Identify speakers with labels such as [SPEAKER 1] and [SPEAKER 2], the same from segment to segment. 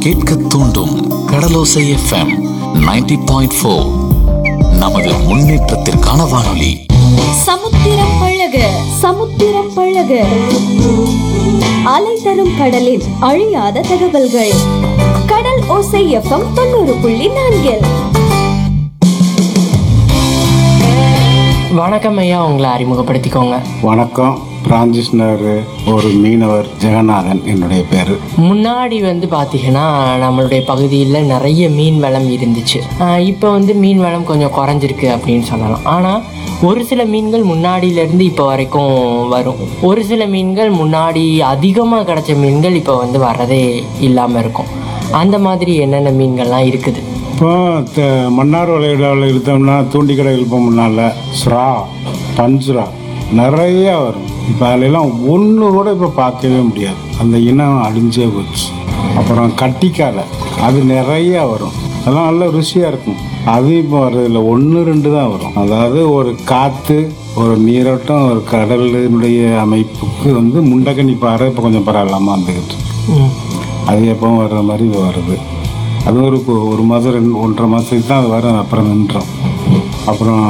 [SPEAKER 1] கேட்க தூண்டும் கடலோசை FM 90.4 point four நமது முன்னேற்றத்திற்கான வானொலி
[SPEAKER 2] சமுத்திரம் பழக சமுத்திரம் பழக அலை தரும் கடலின் அழியாத தகவல்கள் கடல் ஓசை எஃப்எம் தொண்ணூறு புள்ளி நான்கில்
[SPEAKER 3] வணக்கம் ஐயா உங்களை அறிமுகப்படுத்திக்கோங்க
[SPEAKER 4] வணக்கம் பிரான்சிஸ்னர் ஒரு மீனவர் ஜெகநாதன் என்னுடைய பேர்
[SPEAKER 3] முன்னாடி வந்து பார்த்தீங்கன்னா நம்மளுடைய பகுதியில் நிறைய மீன் வளம் இருந்துச்சு ஆஹ் இப்போ வந்து மீன் வளம் கொஞ்சம் குறைஞ்சிருக்கு அப்படின்னு சொல்லலாம் ஆனால் ஒரு சில மீன்கள் முன்னாடியிலேருந்து இப்போ வரைக்கும் வரும் ஒரு சில மீன்கள் முன்னாடி அதிகமாக கிடைச்ச மீன்கள் இப்போ வந்து வர்றதே இல்லாமல் இருக்கும் அந்த மாதிரி என்னென்ன மீன்கள்லாம் இருக்குது
[SPEAKER 4] இப்போ த- மன்னார் வளைகுடாவில் எடுத்தோம்னா தூண்டி கடை இழுப்போம் முன்னால் ஸ்ரா பஞ்சுரா நிறைய வரும் இப்போ அதிலெல்லாம் ஒன்று கூட இப்போ பார்க்கவே முடியாது அந்த இனம் அழிஞ்சே போச்சு அப்புறம் கட்டிக்காலை அது நிறைய வரும் அதெல்லாம் நல்ல ருசியாக இருக்கும் அது இப்போ வர்றதில்ல ஒன்று ரெண்டு தான் வரும் அதாவது ஒரு காற்று ஒரு நீரோட்டம் ஒரு கடலினுடைய அமைப்புக்கு வந்து முண்டகனி பாறை இப்போ கொஞ்சம் பரவாயில்லாமல் வந்துக்கிட்டு
[SPEAKER 3] ம்
[SPEAKER 4] அது எப்பவும் வர்ற மாதிரி இது வருது அது ஒரு கு- ஒரு மாதம் ரெண்டு ஒன்றரை மாதத்துக்கு தான் அது வரும் அப்புறம் நின்றோம் அப்புறம்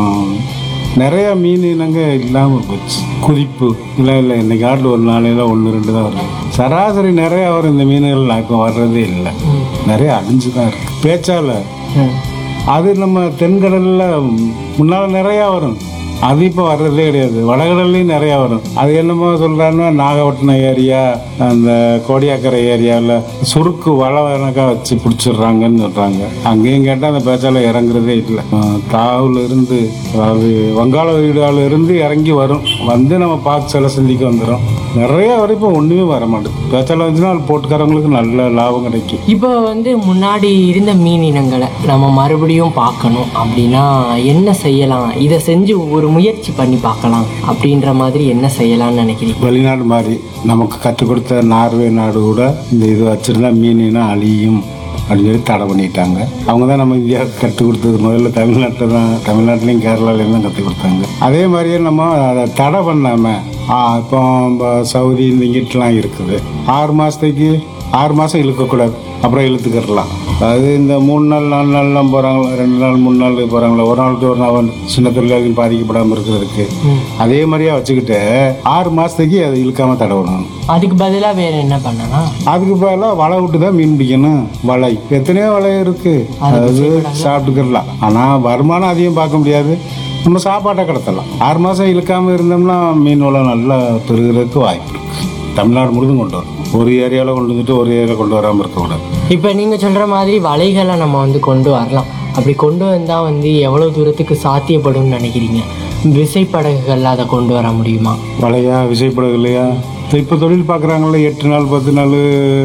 [SPEAKER 4] நிறைய மீன் இனங்க இல்லாமல் போச்சு குதிப்பு இல்லை இல்லை இன்னைக்கு ஆட்டில் ஒரு நாளையில ஒன்று ரெண்டு தான் வருது சராசரி நிறைய வரும் இந்த மீன்கள் இப்போ வர்றதே இல்லை நிறைய அழிஞ்சு தான் இருக்கு பேச்சால
[SPEAKER 3] ம்
[SPEAKER 4] அது நம்ம தென்கடலில் முன்னால் நிறையா வரும் அது இப்போ வர்றதே கிடையாது வடகடல்லையும் நிறையா வரும் அது என்னமோ சொல்கிறாங்கன்னா நாகப்பட்டினம் ஏரியா அந்த கோடியாக்கரை ஏரியாவில் சுருக்கு வலை கணக்காக வச்சு பிடிச்சிடுறாங்கன்னு சொல்கிறாங்க அங்கேயும் கேட்டால் அந்த பேச்சால இறங்குறதே இல்லை தாவுல இருந்து அதாவது வங்காள வீடால இருந்து இறங்கி வரும் வந்து நம்ம பார்த்து சில சந்திக்க வந்துடும் நிறைய வரைக்கும் ஒன்றுமே வர மாட்டேது பேச்சால வந்துச்சுன்னா அது போட்டுக்காரவங்களுக்கு நல்ல லாபம் கிடைக்கும்
[SPEAKER 3] இப்போ வந்து முன்னாடி இருந்த மீன் இனங்களை நம்ம மறுபடியும் பார்க்கணும் அப்படின்னா என்ன செய்யலாம் இதை செஞ்சு ஒரு முயற்சி பண்ணி பார்க்கலாம் அப்படின்ற மாதிரி என்ன செய்யலாம்னு நினைக்கிறீங்க
[SPEAKER 4] வெளிநாடு மாதிரி நமக்கு கற்றுக் கொடுத்த நார்வே நாடு கூட இந்த இது வச்சிருந்தா மீனினா அழியும் அப்படின்னு சொல்லி தடை பண்ணிட்டாங்க அவங்க தான் நம்ம இந்தியாவுக்கு கற்றுக் கொடுத்தது முதல்ல தமிழ்நாட்டில் தான் தமிழ்நாட்டிலையும் கேரளாலையும் தான் கற்றுக் கொடுத்தாங்க அதே மாதிரியே நம்ம அதை தடை பண்ணாமல் இப்போ நம்ம சவுதி இந்த இங்கிட்டலாம் இருக்குது ஆறு மாதத்துக்கு ஆறு மாதம் இழுக்கக்கூடாது அப்புறம் இழுத்துக்கிடலாம் அதாவது இந்த மூணு நாள் நாலு நாள்லாம் போகிறாங்களா ரெண்டு நாள் மூணு நாள் போகிறாங்களா ஒரு நாளுக்கு ஒரு நாள் சின்ன தொழிலாளிகள் பாதிக்கப்படாமல் இருக்கிறதுக்கு அதே மாதிரியா வச்சுக்கிட்டு ஆறு மாதத்துக்கு அதை இழுக்காம தடை விடணும்
[SPEAKER 3] அதுக்கு பதிலாக வேற என்ன பண்ணலாம்
[SPEAKER 4] அதுக்கு பதிலாக வலை விட்டு தான் மீன் பிடிக்கணும் வலை எத்தனையோ வலை இருக்கு அதாவது சாப்பிட்டுக்கிடலாம் ஆனால் வருமானம் அதிகம் பார்க்க முடியாது நம்ம சாப்பாட்டை கடத்தலாம் ஆறு மாதம் இழுக்காம இருந்தோம்னா மீன் வளம் நல்லா பெருகிறதுக்கு வாய்ப்பு இருக்கு தமிழ்நாடு முழுதும் கொண்டு வரும் ஒரு ஏரியாவில் கொண்டு வந்துட்டு ஒரு ஏரியாவில் கொண்டு வராமல் இருக்கக்கூடாது
[SPEAKER 3] இப்போ நீங்கள் சொல்கிற மாதிரி வலைகளை நம்ம வந்து கொண்டு வரலாம் அப்படி கொண்டு வந்தால் வந்து எவ்வளோ தூரத்துக்கு சாத்தியப்படும்னு நினைக்கிறீங்க விசைப்படகுகள் அதை கொண்டு வர முடியுமா
[SPEAKER 4] வலையா விசைப்படகு இல்லையா இப்போ தொழில் பார்க்குறாங்கல்ல எட்டு நாள் பத்து நாள்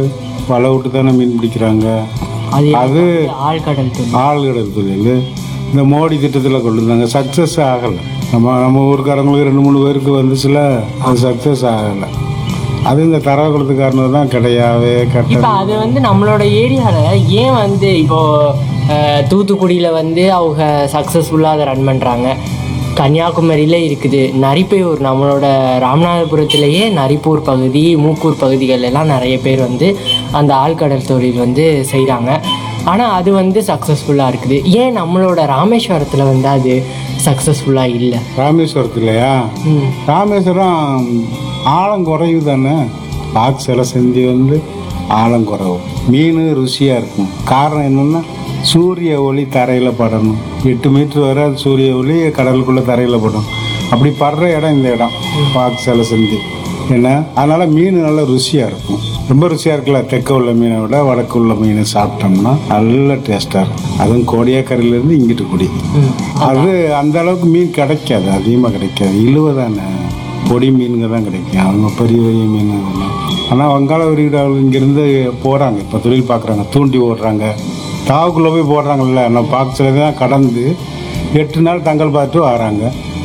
[SPEAKER 4] வலை விட்டு தானே மீன் பிடிக்கிறாங்க
[SPEAKER 3] அது
[SPEAKER 4] அது
[SPEAKER 3] ஆழ்கடல் தொழில்
[SPEAKER 4] ஆழ்கடல் தொழில் இந்த மோடி திட்டத்தில் கொண்டு வந்தாங்க சக்ஸஸ் ஆகலை நம்ம நம்ம ஊருக்காரங்களுக்கு ரெண்டு மூணு பேருக்கு வந்துச்சுல அது சக்ஸஸ் ஆகலை அது இந்த தரகுலத்துக்காரனு தான் கிடையாவே
[SPEAKER 3] இப்போ
[SPEAKER 4] கட்ட
[SPEAKER 3] அது வந்து நம்மளோட ஏரியாவில் ஏன் வந்து இப்போ அஹ், தூத்துக்குடியில் வந்து அவங்க சக்ஸஸ்ஃபுல்லாக அதை ரன் பண்ணுறாங்க கன்னியாகுமரியில் இருக்குது நரிப்பையூர் நம்மளோட ராமநாதபுரத்திலேயே நரிப்பூர் பகுதி மூக்கூர் பகுதிகள் எல்லாம் நிறைய பேர் வந்து அந்த ஆழ்கடல் தொழில் வந்து செய்கிறாங்க ஆனால் அது வந்து சக்ஸஸ்ஃபுல்லாக இருக்குது ஏன் நம்மளோட ராமேஸ்வரத்தில் வந்து அது சக்ஸஸ்ஃபுல்லாக இல்லை
[SPEAKER 4] ராமேஸ்வரத்துலையா
[SPEAKER 3] ம்
[SPEAKER 4] ராமேஸ்வரம் ஆழம் குறைவு தானே பாக் சில செஞ்சு வந்து ஆழம் குறைவு மீன் ருசியாக இருக்கும் காரணம் என்னென்னா சூரிய ஒளி தரையில் படணும் எட்டு மீட்டர் வரை சூரிய ஒளி கடலுக்குள்ளே தரையில் படும் அப்படி படுற இடம் இந்த இடம் பாக் சில செஞ்சு என்ன அதனால் மீன் நல்லா ருசியாக இருக்கும் ரொம்ப ருசியாக இருக்குல்ல தெற்க உள்ள மீனை விட வடக்கு உள்ள மீனை சாப்பிட்டோம்னா நல்ல டேஸ்ட்டாக இருக்கும் அதுவும் கோடியாக்கரையிலேருந்து இங்கிட்டு குடி அது அந்த அளவுக்கு மீன் கிடைக்காது அதிகமாக கிடைக்காது இழுவை தானே பொடி மீனுங்க தான் கிடைக்கும் அவங்க பெரிய பெரிய மீன் அதெல்லாம் ஆனால் வங்காள விரிகுடாவில் இங்கேருந்து போகிறாங்க இப்போ தொழில் பார்க்குறாங்க தூண்டி ஓடுறாங்க தாவுக்குள்ளே போய் போடுறாங்கல்ல நம்ம பாக்ஸில் தான் கடந்து எட்டு நாள் தங்கல் பார்த்து வராங்க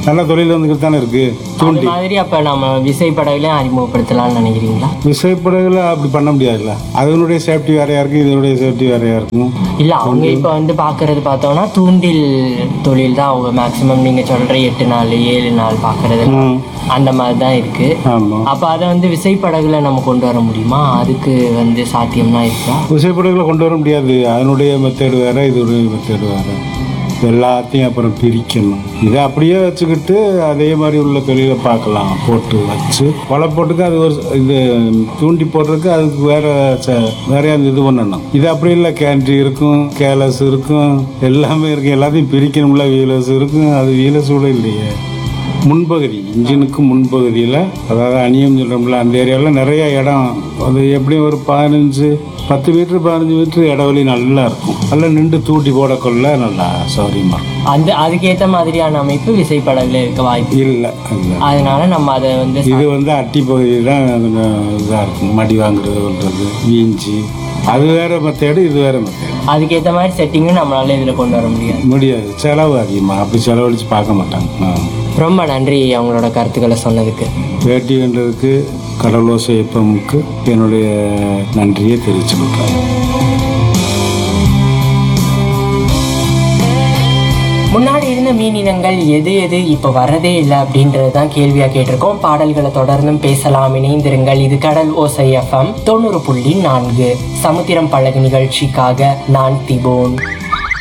[SPEAKER 4] நல்ல தொழில் வந்துக்கிட்டு தானே இருக்கு
[SPEAKER 3] அது
[SPEAKER 4] தூண்டி
[SPEAKER 3] மாதிரி அப்ப நம்ம விசைப்படகுலையும் அறிமுகப்படுத்தலாம்னு நினைக்கிறீங்களா
[SPEAKER 4] விசைப்படகுல அப்படி பண்ண முடியாதுல்ல அதனுடைய சேஃப்டி வேறையா இருக்கும் இதனுடைய சேஃப்டி வேறையா இருக்கும்
[SPEAKER 3] இல்ல அவங்க இப்ப வந்து பாக்குறது பார்த்தோம்னா தூண்டில் தொழில் தான் அவங்க மேக்சிமம் நீங்க சொல்ற எட்டு நாள் ஏழு நாள் பாக்குறது
[SPEAKER 4] ம்.
[SPEAKER 3] அந்த மாதிரி தான் இருக்கு
[SPEAKER 4] ஆமா
[SPEAKER 3] அப்ப அதை வந்து விசைப்படகுல நம்ம கொண்டு வர முடியுமா அதுக்கு வந்து சாத்தியம்னா இருக்கா
[SPEAKER 4] விசைப்படகுல கொண்டு வர முடியாது அதனுடைய மெத்தேடு வேற இதனுடைய மெத்தேடு வேற எல்லாத்தையும் அப்புறம் பிரிக்கணும் இதை அப்படியே வச்சுக்கிட்டு அதே மாதிரி உள்ள தொழிலை பார்க்கலாம் போட்டு வச்சு வலை போட்டுக்கு அது ஒரு இது தூண்டி போடுறதுக்கு அதுக்கு வேற ச- வேற அந்த இது பண்ணணும் இது அப்படி இல்லை கேண்ட்ரி இருக்கும் கேலஸ் இருக்கும் எல்லாமே இருக்கும் எல்லாத்தையும் பிரிக்கணும்ல வீலஸ் இருக்கும் அது வீலஸ் கூட இல்லையே முன்பகுதி இன்ஜினுக்கு முன்பகுதியில் அதாவது அணியம் சொல்கிறோம்ல அந்த ஏரியாவில் நிறைய இடம் அது எப்படியும் ஒரு பதினஞ்சு பத்து மீட்ரு பதினஞ்சு மீட்ரு இடைவெளி நல்லா இருக்கும் நல்லா நின்று தூட்டி போடக்கொள்ள நல்லா சௌகரியமாக இருக்கும்
[SPEAKER 3] அந்த அதுக்கேத்த மாதிரியான அமைப்பு விசைப்படகுல இருக்க வாய்ப்பு
[SPEAKER 4] இல்லை இல்லை
[SPEAKER 3] அதனால நம்ம அதை வந்து
[SPEAKER 4] இது வந்து அட்டி பகுதி தான் இதாக இருக்கும் மடி வாங்குறது கொள்வது வீஞ்சி அது வேற மெத்தேடு இது வேற மெத்தேடு
[SPEAKER 3] அதுக்கேத்த மாதிரி செட்டிங்கும் நம்மளால இதுல கொண்டு வர முடியாது
[SPEAKER 4] முடியாது செலவு அதிகமாக அப்படி செலவழித்து பார்க்க மாட்டாங்க ஆ.
[SPEAKER 3] ரொம்ப நன்றி அவங்களோட கருத்துக்களை சொன்னதுக்கு
[SPEAKER 4] பேட்டி கண்டதுக்கு கடலோசை எப்பமுக்கு என்னுடைய நன்றியை தெரிவிச்சுக்கிட்டேன்
[SPEAKER 3] முன்னாடி இருந்த மீன் இனங்கள் எது எது இப்போ வரதே இல்லை அப்படின்றது தான் கேள்வியா கேட்டிருக்கோம் பாடல்களை தொடர்ந்தும் பேசலாம் இணைந்திருங்கள் இது கடல் ஓசை எஃப்எம் தொண்ணூறு புள்ளி நான்கு சமுத்திரம் பழகு நிகழ்ச்சிக்காக நான் திபோன்